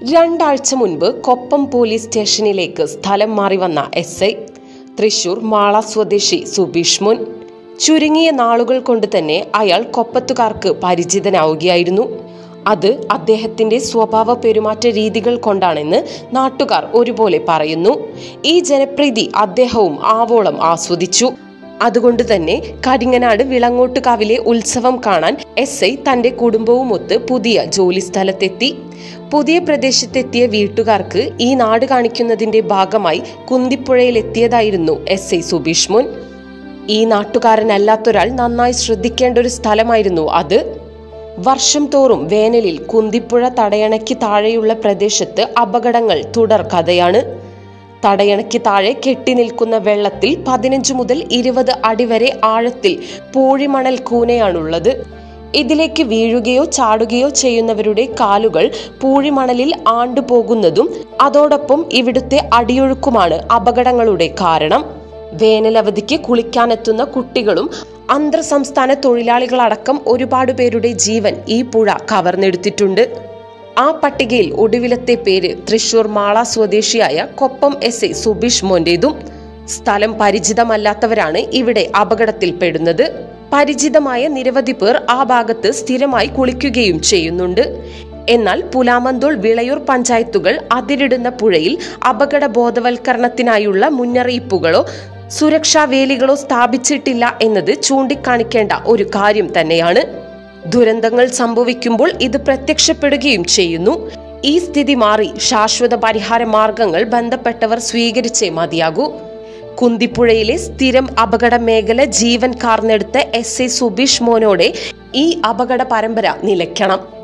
രണ്ടാഴ്ച മുൻപ് കൊപ്പം പോലീസ് സ്റ്റേഷനിലേക്ക് സ്ഥലം മാറി വന്ന എസ് ഐ തൃശൂർ മാള സ്വദേശി സുബീഷ് മുൻ ചുരുങ്ങിയ നാളുകൾ കൊണ്ട് തന്നെ അയാൾ കൊപ്പത്തുകാർക്ക് പരിചിതനാവുകയായിരുന്നു അത് അദ്ദേഹത്തിന്റെ സ്വഭാവ പെരുമാറ്റ രീതികൾ കൊണ്ടാണെന്ന് നാട്ടുകാർ ഒരുപോലെ പറയുന്നു ഈ ജനപ്രീതി അദ്ദേഹവും ആവോളം ആസ്വദിച്ചു അതുകൊണ്ട് തന്നെ കരിങ്ങനാട് വിളങ്ങോട്ടുകാവിലെ ഉത്സവം കാണാൻ എസ് ഐ തന്റെ കുടുംബവുമൊത്ത് പുതിയ ജോലി സ്ഥലത്തെത്തി പുതിയ പ്രദേശത്തെത്തിയ വീട്ടുകാർക്ക് ഈ നാട് കാണിക്കുന്നതിന്റെ ഭാഗമായി കുന്തിപ്പുഴയിലെത്തിയതായിരുന്നു എസ് ഐ സുബീഷ് മുൻ ഈ നാട്ടുകാരനല്ലാത്തൊരാൾ നന്നായി ശ്രദ്ധിക്കേണ്ട ഒരു സ്ഥലമായിരുന്നു അത് വർഷം തോറും വേനലിൽ കുന്തിപ്പുഴ തടയണയ്ക്ക് താഴെയുള്ള പ്രദേശത്ത് അപകടങ്ങൾ തുടർ കഥയാണ് തടയണയ്ക്ക് താഴെ കെട്ടിനിൽക്കുന്ന വെള്ളത്തിൽ പതിനഞ്ച് മുതൽ ഇരുപത് അടി വരെ ആഴത്തിൽ പൂഴിമണൽ കൂനയാണുള്ളത് ഇതിലേക്ക് വീഴുകയോ ചാടുകയോ ചെയ്യുന്നവരുടെ കാലുകൾ പൂഴിമണലിൽ ആണ്ടുപോകുന്നതും അതോടൊപ്പം ഇവിടുത്തെ അടിയൊഴുക്കുമാണ് അപകടങ്ങളുടെ കാരണം വേനലവധിക്ക് കുളിക്കാനെത്തുന്ന കുട്ടികളും അന്തർ സംസ്ഥാന തൊഴിലാളികളടക്കം ഒരുപാട് പേരുടെ ജീവൻ ഈ പുഴ കവർന്നെടുത്തിട്ടുണ്ട് ആ പട്ടികയിൽ ഒടുവിലത്തെ പേര് തൃശൂർ മാള സ്വദേശിയായ കൊപ്പം എസ് ഐ സുബീഷ് മോന്റേതും സ്ഥലം പരിചിതമല്ലാത്തവരാണ് ഇവിടെ അപകടത്തിൽപ്പെടുന്നത് പരിചിതമായ നിരവധി പേർ ആ ഭാഗത്ത് സ്ഥിരമായി കുളിക്കുകയും ചെയ്യുന്നുണ്ട് എന്നാൽ പുലാമന്തോൾ വിളയൂർ പഞ്ചായത്തുകൾ അതിരിടുന്ന പുഴയിൽ അപകട ബോധവൽക്കരണത്തിനായുള്ള മുന്നറിയിപ്പുകളോ സുരക്ഷാ വേലികളോ സ്ഥാപിച്ചിട്ടില്ല എന്നത് ചൂണ്ടിക്കാണിക്കേണ്ട ഒരു കാര്യം തന്നെയാണ് ദുരന്തങ്ങൾ സംഭവിക്കുമ്പോൾ ഇത് പ്രത്യക്ഷപ്പെടുകയും ചെയ്യുന്നു ഈ സ്ഥിതി മാറി ശാശ്വത പരിഹാര മാർഗങ്ങൾ ബന്ധപ്പെട്ടവർ സ്വീകരിച്ചേ മതിയാകൂ കുന്തിപ്പുഴയിലെ സ്ഥിരം അപകട മേഖല ജീവൻ കാർന്നെടുത്ത എസ് എ സുബീഷ് മോനോടെ ഈ അപകട പരമ്പര നിലയ്ക്കണം